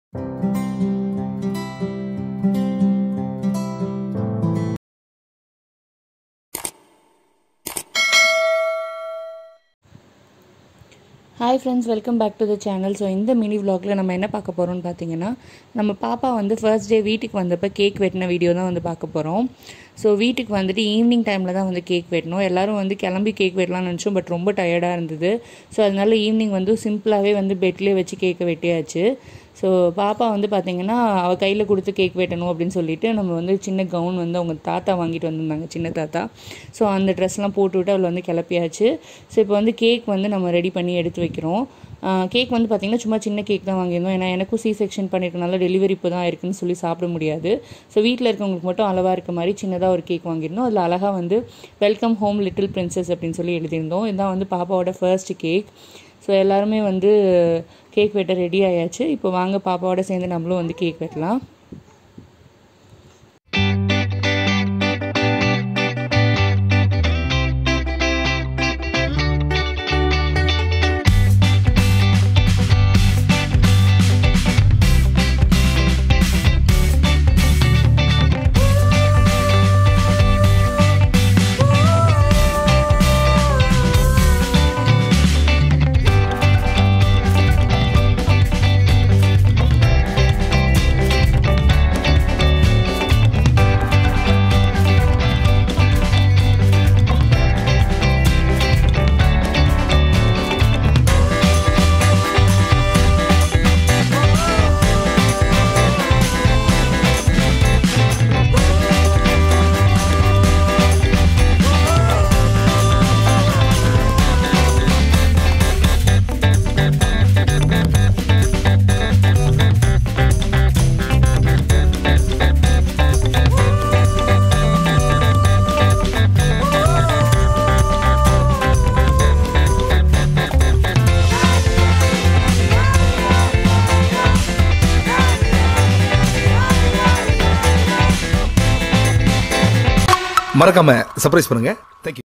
hi friends welcome back to the channel so இந்த mini vlogல நம்ம என்ன பார்க்க போகிறோம்னு பார்த்தீங்கன்னா நம்ம பாப்பா வந்து ஃபர்ஸ்ட் டே வீட்டுக்கு வந்தப்போ கேக் வெட்டின வீடியோ தான் வந்து பார்க்க போகிறோம் ஸோ வீட்டுக்கு வந்துட்டு ஈவினிங் டைமில் தான் வந்து கேக் வெட்டணும் எல்லாரும் வந்து கிளம்பி கேக் வெட்டலாம்னு நினச்சோம் பட் ரொம்ப டயர்டாக இருந்தது ஸோ அதனால ஈவினிங் வந்து சிம்பிளாகவே வந்து பெட்லேயே வச்சு கேக்கை வெட்டியாச்சு ஸோ பாப்பா வந்து பார்த்தீங்கன்னா அவள் கையில் கொடுத்து கேக் வெட்டணும் அப்படின்னு சொல்லிட்டு நம்ம வந்து சின்ன கவுன் வந்து அவங்க தாத்தா வாங்கிட்டு வந்திருந்தாங்க சின்ன தாத்தா ஸோ அந்த ட்ரெஸ்லாம் போட்டு விட்டு அவளை வந்து கிளப்பியாச்சு ஸோ இப்போ வந்து கேக் வந்து நம்ம ரெடி பண்ணி எடுத்து வைக்கிறோம் கேக் வந்து பார்த்திங்கன்னா சும்மா சின்ன கேக் தான் வாங்கியிருந்தோம் ஏன்னா எனக்கும் சி செக்ஷன் பண்ணிருக்கனால டெலிவரி இப்போ தான் இருக்குன்னு சொல்லி சாப்பிட முடியாது ஸோ வீட்டில் இருக்கவங்களுக்கு மட்டும் அளவாக இருக்க மாதிரி சின்னதாக ஒரு கேக் வாங்கியிருந்தோம் அதில் அழகாக வந்து வெல்கம் ஹோம் லிட்டில் பிரின்சஸ் அப்படின்னு சொல்லி எழுதியிருந்தோம் இதுதான் வந்து பாப்பாவோட ஃபர்ஸ்ட் கேக் ஸோ எல்லாருமே வந்து கேக் வெட்ட ரெடி ஆயாச்சு இப்போ வாங்க பாப்பாவோட சேர்ந்து நம்மளும் வந்து கேக் வெட்டலாம் மறக்காம சர்ப்ரைஸ் பண்ணுங்க தேங்க்யூ